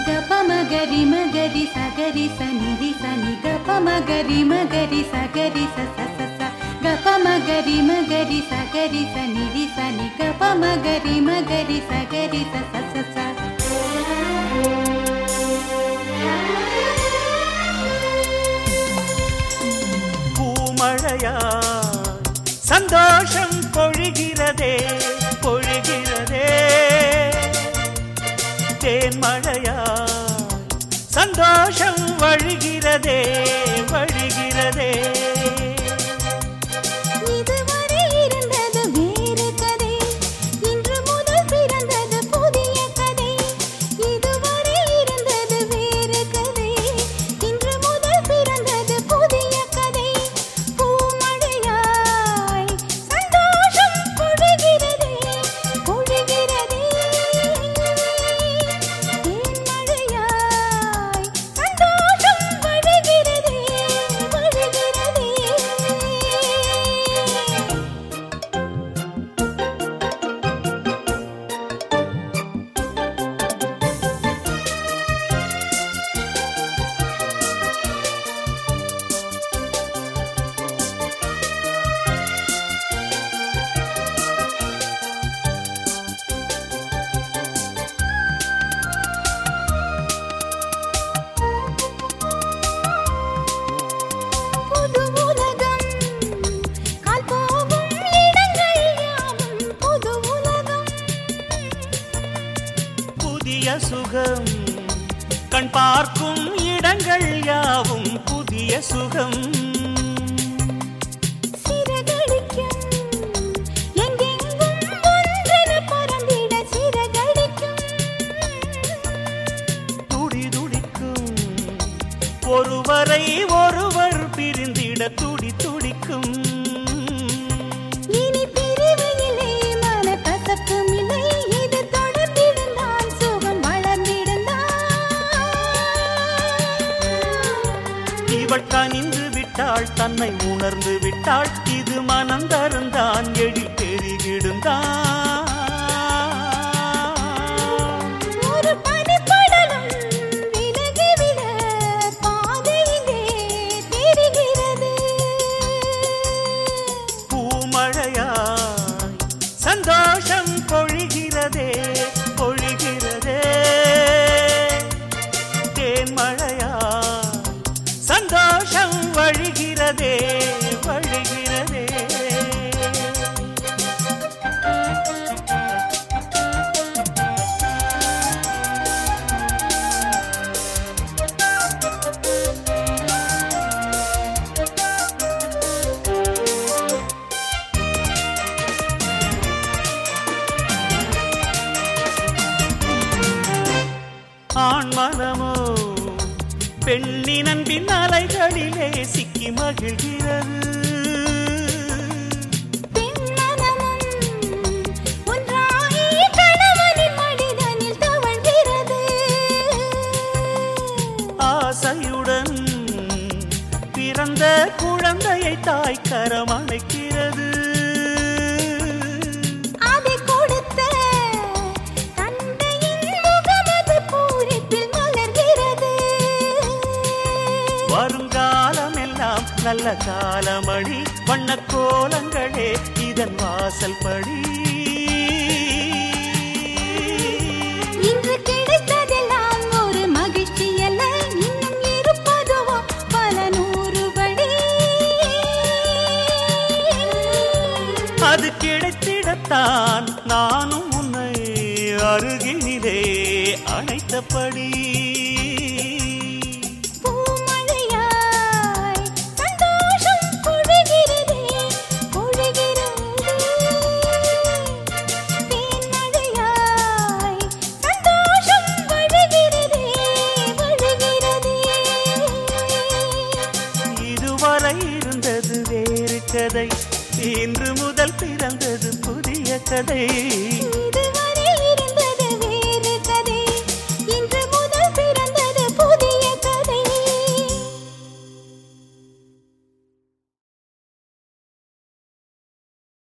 గప మగరి మగరి సగరి సనిరి సని గప మగరి మగరి సగరి స స స స గప మగరి మగరి సగరి సనిరి సని గప మగరి మగరి సగరి స స స స பூமழையா சந்தோஷம் பொழிகிறதே பொழிகிறதே தேன்மழையா சந்தோஷம் வழிகிறதே வழிகிறதே இதுவரை இருந்தது வேறு கதை இன்று முதல் பிறந்தது புதிய கதை இதுவரை இருந்தது வேறு கதை இன்று முதல் பிறந்தது புதிய கதை பூமழையாய் சந்தோஷம் பொழிகிறதே பொழிகிறதே தேன்மழையாய் சந்தோஷம் வழிகிறதே வழிகிறதே புது உலகம் கால் போகும் இடங்கள் யாவும் புது உலகம் புதிய சுகம் கண் பார்க்கும் இடங்கள் யாவும் புதிய சுகம் சிறகடிக்கும் எங்கெங்கும் ஒன்றென பறந்திட சிறகடிக்கும் துடி துடிக்கும் ஒருவரை ஒருவர் பிரிந்திட துடி துடிக்கும் இனி பிரிவு இல்லை மனக்கசப்பும் இல்லை இது தொடர்ந்திருந்தான் சுகம் வளர்ந்திருந்தான் இவள் கனிந்து விட்டாள் தன்னை உணர்ந்து விட்டாள் இது மனம் தருந்தான் எழில் பெருகிடுந்தான் ஒரு பனிப்படலம் விலகிவிட பாதையிலே தெரிகிறது பூமழையாய் சந்தோஷம் பொழிகிறதே பொழிகிறதே தேன்மழையாய் சந்தோஷம் வழிகிறதே வழிகிறதே ஆண் மனமோ பெண்ணின் அன்பின் அலைகளிலே சிக்கி மகிழ்கிறது பெண்மனமும் ஒன்றாகி கணவனின் மனிதனில் தவழ்கிறது ஆசையுடன் பிறந்த குழந்தையை தாய் கரமணைக்கிறது அதை கொடுத்த தந்தையின் முகமது பூரிப்பில் மலர்கிறது வருங்காலம் எல்லாம் நல்ல காலமணி வண்ண கோலங்களே இதன் வாசல் படி இன்று கிடைத்ததெல்லாம் ஒரு மகிழ்ச்சி அல்ல இன்னும் இருப்பதுவோ பல நூறு படி அது கிடைத்திடத்தான் நானும் உன்னை அருகினிலே அணைத்தபடி பூமழையாய் சந்தோஷம் பொழிகிறதே பொழிகிறதே தேன்மழையாய் சந்தோஷம் வழிகிறதே வழிகிறதே இதுவரை இருந்தது வேறு கதை இன்று முதல் பிறந்தது புதிய கதை